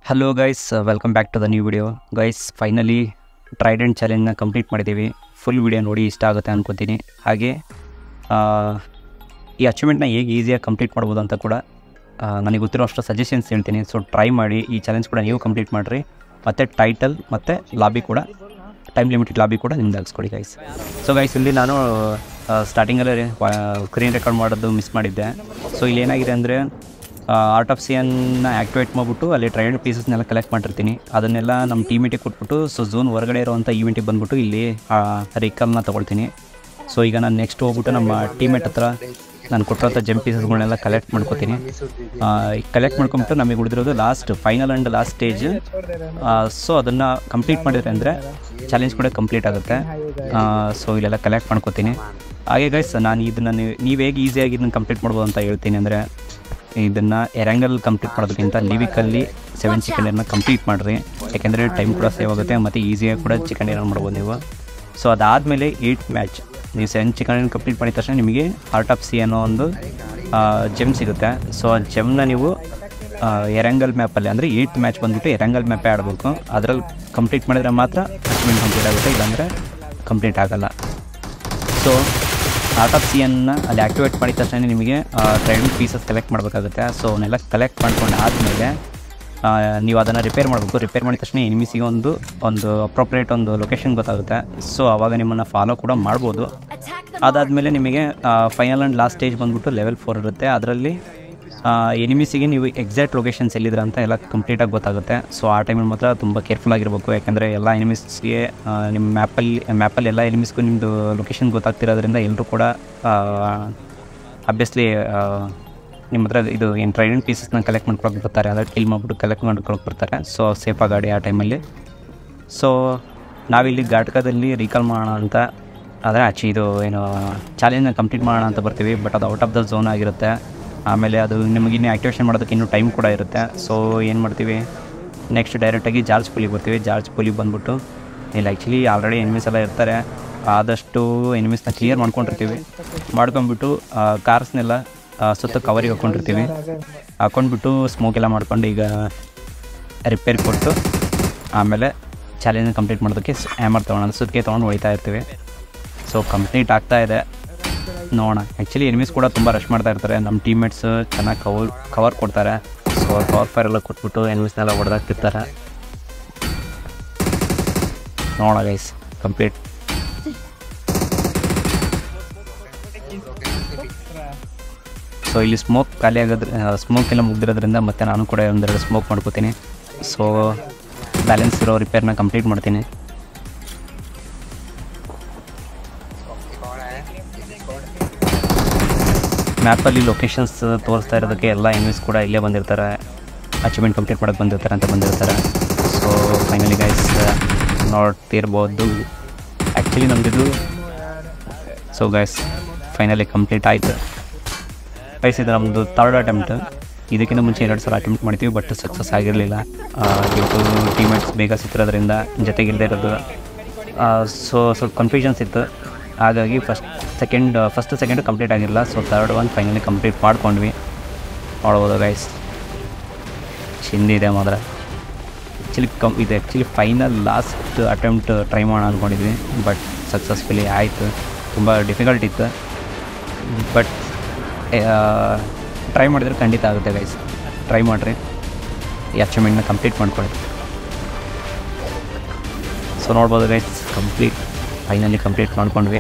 hello guys welcome back to the new video guys finally trident ಚಾಲೆಂಜ್ನ complete ಮಾಡಿದ್ದೀವಿ full video ನೋಡಿ ಇಷ್ಟ ಆಗುತ್ತೆ ಅನ್ಕೋತೀನಿ ಹಾಗೆ ಆ, ಈ ಅಚೀವ್ಮೆಂಟ್ನ ಹೇಗೆ ಈಸಿಯಾಗಿ ಕಂಪ್ಲೀಟ್ ಮಾಡ್ಬೋದು ಅಂತ ಕೂಡ ಆ, ನನಗೆ ಗೊತ್ತಿರೋ ಅಷ್ಟು ಸಜೆಷನ್ಸ್ ಹೇಳ್ತೀನಿ ಸೊ ಟ್ರೈ ಮಾಡಿ ಈ ಚಾಲೆಂಜ್ ಕೂಡ ನೀವು ಕಂಪ್ಲೀಟ್ ಮಾಡಿರಿ ಮತ್ತು ಟೈಟಲ್ ಮತ್ತು ಲಾಬಿ ಕೂಡ ಟೈಮ್ ಲಿಮಿಟೆಡ್ ಲಾಬಿ ಕೂಡ ನಿಮ್ದು ಹಾಕ್ಸ್ಕೊಡಿ ಗೈಸ್ ಸೊ ಗೈಸ್ ಇಲ್ಲಿ ನಾನು ಸ್ಟಾರ್ಟಿಂಗಲ್ಲೇ ಸ್ಕ್ರೀನ್ ರೆಕಾರ್ಡ್ ಮಾಡೋದು ಮಿಸ್ ಮಾಡಿದ್ದೆ ಸೊ ಇಲ್ಲಿ ಏನಾಗಿದೆ ಅಂದರೆ ಆರ್ಟ್ ಆಫ್ ಸಿಯನ್ನ ಆ್ಯಕ್ಟಿವೇಟ್ ಮಾಡಿಬಿಟ್ಟು ಅಲ್ಲಿ ಟ್ರೈಡ್ ಪೀಸಸ್ನೆಲ್ಲ ಕಲೆಕ್ಟ್ ಮಾಡಿರ್ತೀನಿ ಅದನ್ನೆಲ್ಲ ನಮ್ಮ ಟೀಮಿಟಿಗೆ ಕೊಟ್ಬಿಟ್ಟು ಸೊ ಝೋನ್ ಹೊರಗಡೆ ಇರೋವಂಥ ಈವೆಂಟಿಗೆ ಬಂದ್ಬಿಟ್ಟು ಇಲ್ಲಿ ರಿಕಲ್ನ ತೊಗೊಳ್ತೀನಿ ಸೊ ಈಗ ನಾನು ನೆಕ್ಸ್ಟ್ ಹೋಗ್ಬಿಟ್ಟು ನಮ್ಮ ಟೀಮೇಟ್ ಹತ್ರ ನಾನು ಕೊಟ್ಟಿರೋಂಥ ಜಂಪ್ ಪೀಸಸ್ಗಳನ್ನೆಲ್ಲ ಕಲೆಕ್ಟ್ ಮಾಡ್ಕೋತೀನಿ ಕಲೆಕ್ಟ್ ಮಾಡ್ಕೊಂಬಿಟ್ಟು ನಮಗೆ ಉಳಿದಿರೋದು last final and last stage so ಅದನ್ನು ಕಂಪ್ಲೀಟ್ ಮಾಡಿದ್ರೆ ಅಂದರೆ ಚಾಲೆಂಜ್ ಕೂಡ ಕಂಪ್ಲೀಟ್ ಆಗುತ್ತೆ ಸೊ ಇಲ್ಲೆಲ್ಲ ಕಲೆಕ್ಟ್ ಮಾಡ್ಕೋತೀನಿ ಹಾಗೆ ಗೈಸ್ ನಾನು ಇದನ್ನು ನೀವು ನೀವು ಹೇಗೆ ಈಸಿಯಾಗಿ ಇದನ್ನು ಕಂಪ್ಲೀಟ್ ಮಾಡ್ಬೋದು ಅಂತ ಹೇಳ್ತೀನಿ ಅಂದರೆ ಇದನ್ನು ಎರಂಗಲ್ ಕಂಪ್ಲೀಟ್ ಮಾಡೋದಕ್ಕಿಂತ ಲಿವಿಕಲ್ಲಿ ಸೆವೆನ್ ಚಿಕನ್ ಡಿನ್ನರ್ನ ಕಂಪ್ಲೀಟ್ ಮಾಡಿರಿ ಯಾಕೆಂದರೆ ಟೈಮ್ ಕೂಡ ಸೇವ್ ಆಗುತ್ತೆ ಮತ್ತು ಈಸಿಯಾಗಿ ಕೂಡ ಚಿಕನ್ ಡಿನ್ನರ್ ಮಾಡ್ಬೋದು ನೀವು ಸೊ ಅದಾದಮೇಲೆ ಏಯ್ಟ್ ಮ್ಯಾಚ್ ನೀವು ಸೆವೆನ್ ಚಿಕನ್ ಡಿನ್ನರ್ ಕಂಪ್ಲೀಟ್ ಮಾಡಿದ ತಕ್ಷಣ ನಿಮಗೆ ಆರ್ಟ್ ಆಫ್ ಸಿ ಅನ್ನೋ ಒಂದು ಜೆಮ್ ಸಿಗುತ್ತೆ ಸೊ ಆ ಜೆಮ್ನ ನೀವು ಆ, ಎರಂಗಲ್ ಮ್ಯಾಪಲ್ಲಿ ಅಂದರೆ ಏಯ್ಟ್ ಮ್ಯಾಚ್ ಬಂದುಬಿಟ್ಟು ಎರಂಗಲ್ ಮ್ಯಾಪೇ ಆಡಬೇಕು ಅದರಲ್ಲಿ ಕಂಪ್ಲೀಟ್ ಮಾಡಿದ್ರೆ ಮಾತ್ರ ಅಚೀವ್ಮೆಂಟ್ ಕಂಪ್ಲೀಟ್ ಆಗುತ್ತೆ ಇಲ್ಲಾಂದರೆ ಕಂಪ್ಲೀಟ್ ಆಗಲ್ಲ ಸೊ ಆರ್ಟ್ ಆಫ್ ಸಿಯನ್ನ ಅಲ್ಲಿ ಆ್ಯಕ್ಟಿವೇಟ್ ಮಾಡಿದ ತಕ್ಷಣ ನಿಮಗೆ ಟ್ರೈಡಿಂಗ್ ಪೀಸಸ್ ಕಲೆಕ್ಟ್ ಮಾಡಬೇಕಾಗುತ್ತೆ ಸೊ ಅವನ್ನೆಲ್ಲ ಕಲೆಕ್ಟ್ ಮಾಡ್ಕೊಂಡು ಆದಮೇಲೆ ನೀವು ಅದನ್ನು ರಿಪೇರ್ ಮಾಡಬೇಕು ರಿಪೇರ್ ಮಾಡಿದ ತಕ್ಷಣ ಎನಿಮಿಸಿಗೆ ಒಂದು ಒಂದು ಅಪ್ರೋಪ್ರಿಯೇಟ್ ಒಂದು ಲೊಕೇಶನ್ ಗೊತ್ತಾಗುತ್ತೆ ಸೊ ಆವಾಗ ನಿಮ್ಮನ್ನು ಫಾಲೋ ಕೂಡ ಮಾಡ್ಬೋದು ಅದಾದಮೇಲೆ ನಿಮಗೆ ಫೈನಲ್ ಆ್ಯಂಡ್ ಲಾಸ್ಟ್ ಸ್ಟೇಜ್ ಬಂದ್ಬಿಟ್ಟು ಲೆವೆಲ್ ಫೋರ್ ಇರುತ್ತೆ ಅದರಲ್ಲಿ ಎನಿಮಿಸಿಗೆ ನೀವು ಎಕ್ಸಾಕ್ಟ್ ಲೊಕೇಶನ್ಸ್ ಎಲ್ಲಿದ್ರ ಅಂತ ಎಲ್ಲ ಕಂಪ್ಲೀಟಾಗಿ ಗೊತ್ತಾಗುತ್ತೆ ಸೊ ಆ ಟೈಮಲ್ಲಿ ಮಾತ್ರ ತುಂಬ ಕೇರ್ಫುಲ್ ಆಗಿರಬೇಕು ಯಾಕಂದರೆ ಎಲ್ಲ ಎನಿಮಿಸ್ಗೆ ನಿಮ್ಮ ಮ್ಯಾಪಲ್ಲಿ ಮ್ಯಾಪಲ್ಲಿ ಎಲ್ಲ ಎನಿಮಿಸ್ಗೂ ನಿಮ್ಮದು ಲೊಕೇಶನ್ ಗೊತ್ತಾಗ್ತಿರೋದ್ರಿಂದ ಎಲ್ಲರೂ ಕೂಡ ಅಬ್ವಿಯಸ್ಲಿ ನಿಮ್ಮ ಹತ್ರ ಇದು ಏನು ಟ್ರೈಡೆಂಟ್ ಪೀಸಸ್ನ ಕಲೆಕ್ಟ್ ಮಾಡ್ಕೊಳಕ್ಕೆ ಬರ್ತಾರೆ ಅದಕ್ಕೆ ಕಿಲ್ ಮಾಡಿಬಿಟ್ಟು ಕಲೆಕ್ಟ್ ಮಾಡ್ಕೊಳಕ್ಕೆ ಬರ್ತಾರೆ ಸೊ ಸೇಫ್ ಗಾಡಿ ಆ ಟೈಮಲ್ಲಿ ಸೊ ನಾವಿಲ್ಲಿ ಘಾಟಕದಲ್ಲಿ ರೀಕಾಲ್ ಮಾಡೋಣ ಅಂತ ಆದರೆ ಆಚೆ ಇದು ಏನು ಚಾಲೆಂಜ್ನ ಕಂಪ್ಲೀಟ್ ಮಾಡೋಣ ಅಂತ ಬರ್ತೀವಿ ಬಟ್ ಅದು ಔಟ್ ಆಫ್ ದ ಝೋನ್ ಆಗಿರುತ್ತೆ ಆಮೇಲೆ ಅದು ನಿಮಗೆ ಇನ್ನೂ ಆ್ಯಕ್ಟಿವೇಷನ್ ಮಾಡೋದಕ್ಕೆ ಇನ್ನೂ ಟೈಮ್ ಕೂಡ ಇರುತ್ತೆ ಸೊ ಏನು ಮಾಡ್ತೀವಿ ನೆಕ್ಸ್ಟ್ ಡೈರೆಕ್ಟಾಗಿ ಜಾರ್ಜ್ ಪುಲಿಗೆ ಬರ್ತೀವಿ ಜಾರ್ಜ್ ಪುಲಿಗೆ ಬಂದ್ಬಿಟ್ಟು ಇಲ್ಲಿ ಆ್ಯಕ್ಚುಲಿ ಆಲ್ರೆಡಿ ಎನಿಮೀಸ್ ಎಲ್ಲ ಇರ್ತಾರೆ ಆದಷ್ಟು ಎನಿಮೀಸ್ನ ಕ್ಲಿಯರ್ ಮಾಡ್ಕೊಂಡಿರ್ತೀವಿ ಮಾಡ್ಕೊಂಡ್ಬಿಟ್ಟು ಕಾರ್ಸ್ನೆಲ್ಲ ಸುತ್ತ ಕವರಿಗೆ ಹಾಕ್ಕೊಂಡಿರ್ತೀವಿ ಹಾಕ್ಕೊಂಡ್ಬಿಟ್ಟು ಸ್ಮೋಕ್ ಎಲ್ಲ ಮಾಡ್ಕೊಂಡು ಈಗ ರಿಪೇರ್ ಕೊಟ್ಟು ಆಮೇಲೆ ಚಾಲೆಂಜ್ ಕಂಪ್ಲೀಟ್ ಮಾಡೋದಕ್ಕೆ ಹ್ಯಾಮರ್ ತೊಗೊಳೋಣ ಸುತ್ತಿಗೆ ತೊಗೊಂಡು ಹೊಡಿತಾ ಇರ್ತೀವಿ ಸೊ ಕಂಪ್ಲೀಟ್ ಆಗ್ತಾ ಇದೆ ನೋಡೋಣ ಆ್ಯಕ್ಚುಲಿ ಎನಿಮೀಸ್ ಕೂಡ ತುಂಬ ರಶ್ ಮಾಡ್ತಾ ಇರ್ತಾರೆ ನಮ್ಮ ಟೀಮ್ಮೇಟ್ಸ್ ಚೆನ್ನಾಗಿ ಕವರ್ ಕವರ್ ಕೊಡ್ತಾರೆ ಸೊ ಕವರ್ ಫೈರ್ ಎಲ್ಲ ಕೊಟ್ಬಿಟ್ಟು ಎನಿಮೀಸ್ನೆಲ್ಲ ಹೊಡೆದಾಕ್ತಿರ್ತಾರೆ ನೋಡೋಣ ಗೈಸ್ ಕಂಪ್ಲೀಟ್ ಸೊ ಇಲ್ಲಿ ಸ್ಮೋಕ್ ಖಾಲಿ ಆಗೋದ್ರ ಸ್ಮೋಕ್ ಎಲ್ಲ ಮುಗ್ದಿರೋದ್ರಿಂದ ಮತ್ತೆ ನಾನು ಕೂಡ ಒಂದೆರಡು ಸ್ಮೋಕ್ ಮಾಡ್ಕೋತೀನಿ ಸೊ ಬ್ಯಾಲೆನ್ಸ್ ಇರೋ ರಿಪೇರ್ನ ಕಂಪ್ಲೀಟ್ ಮಾಡ್ತೀನಿ ಮ್ಯಾಪಲ್ಲಿ ಲೊಕೇಶನ್ಸ್ ತೋರಿಸ್ತಾ ಇರೋದಕ್ಕೆ ಎಲ್ಲ ಎನಿಮೀಸ್ ಕೂಡ ಇಲ್ಲೇ ಬಂದಿರ್ತಾರೆ ಅಚೀವ್ಮೆಂಟ್ ಕಂಪ್ಲೀಟ್ ಮಾಡೋಕ್ಕೆ ಬಂದಿರ್ತಾರೆ ಅಂತ ಬಂದಿರ್ತಾರೆ ಸೊ ಫೈನಲಿ ಗೈಸ್ ನೋಡ್ತಿರ್ಬೋದು ಆ್ಯಕ್ಚುಲಿ ನಮ್ಮದಿದು ಸೊ ಗೈಸ್ ಫೈನಲಿ ಕಂಪ್ಲೀಟ್ ಆಯಿತು ಗೈಸ್ ಇದು ನಮ್ಮದು ಥರ್ಡ್ ಅಟೆಂಪ್ಟ್ ಇದಕ್ಕಿಂತ ಮುಂಚೆ ಎರಡು ಸಲ ಅಟೆಂಪ್ಟ್ ಮಾಡ್ತೀವಿ ಬಟ್ ಸಕ್ಸಸ್ ಆಗಿರಲಿಲ್ಲ ಇವತ್ತು ಟೀಮೇಟ್ಸ್ ಬೇಗ ಸಿಕ್ಕಿರೋದ್ರಿಂದ ಜೊತೆಗಿಲ್ಲದೆ ಇರೋದು ಸೊ ಸ್ವಲ್ಪ ಕನ್ಫ್ಯೂಷನ್ಸ್ ಇತ್ತು ಹಾಗಾಗಿ first second first second complete ಆಗಿರಲಿಲ್ಲ so third one finally complete ಮಾಡ್ಕೊಂಡ್ವಿ ನೋಡ್ಬೋದು ಗೈಸ್ ಚಿಂದಿದೆ ಮಾತ್ರ ಆ್ಯಕ್ಚುಲಿ ಕಮ್ ಇದು actually final last attempt try ಮಾಡೋಣ ಅಂದ್ಕೊಂಡಿದ್ವಿ ಬಟ್ ಸಕ್ಸಸ್ಫುಲಿ ಆಯಿತು ತುಂಬ ಡಿಫಿಕಲ್ಟ್ ಇತ್ತು ಬಟ್ ಟ್ರೈ ಮಾಡಿದ್ರೆ ಖಂಡಿತ ಆಗುತ್ತೆ ಗೈಸ್ ಟ್ರೈ ಮಾಡಿರಿ ಈ ಅಚೀವ್ಮೆಂಟ್ನ ಕಂಪ್ಲೀಟ್ ಮಾಡ್ಕೊಳ್ಳಿ ಸೊ ನೋಡ್ಬೋದು ಗೈಸ್ ಕಂಪ್ಲೀಟ್ ಫೈನಲಿ ಕಂಪ್ಲೀಟ್ ಮಾಡ್ಕೊಂಡ್ವಿ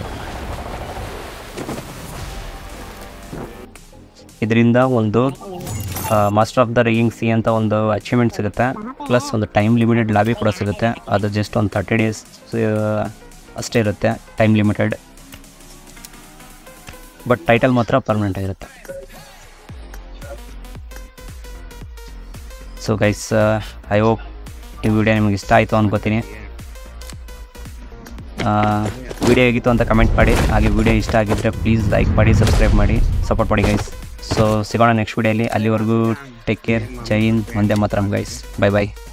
ಇದರಿಂದ ಒಂದು master of the raging sea ಅಂತ ಒಂದು ಅಚೀವ್ಮೆಂಟ್ ಸಿಗುತ್ತೆ ಪ್ಲಸ್ ಒಂದು ಟೈಮ್ ಲಿಮಿಟೆಡ್ ಲಾಬಿ ಕೂಡ ಸಿಗುತ್ತೆ ಅದು ಜಸ್ಟ್ ಒಂದು ತರ್ಟಿ ಡೇಸ್ ಅಷ್ಟೇ ಇರುತ್ತೆ ಟೈಮ್ ಲಿಮಿಟೆಡ್ ಬಟ್ ಟೈಟಲ್ ಮಾತ್ರ ಪರ್ಮನೆಂಟ್ ಆಗಿರುತ್ತೆ ಸೊ ಗೈಸ್ ಐ ಹೋಪ್ ಈ ವಿಡಿಯೋ ನಿಮಗೆ ಇಷ್ಟ ಆಯಿತು ಅನ್ಕೋತೀನಿ ವಿಡಿಯೋ ಹೇಗಿತ್ತು ಅಂತ ಕಮೆಂಟ್ ಮಾಡಿ ಹಾಗೆ ವಿಡಿಯೋ ಇಷ್ಟ ಆಗಿದ್ದರೆ ಪ್ಲೀಸ್ ಲೈಕ್ ಮಾಡಿ ಸಬ್ಸ್ಕ್ರೈಬ್ ಮಾಡಿ ಸಪೋರ್ಟ್ ಮಾಡಿ ಗೈಸ್ ಸೊ ಸಿಗೋಣ ನೆಕ್ಸ್ಟ್ ವಿಡಿಯೋಲಿ ಅಲ್ಲಿವರೆಗೂ ಟೇಕ್ ಕೇರ್ ಜೈ ಹಿಂದ್ ಒಂದೇ ಮಾತ್ರ ಗೈಸ್ ಬೈ ಬಾಯ್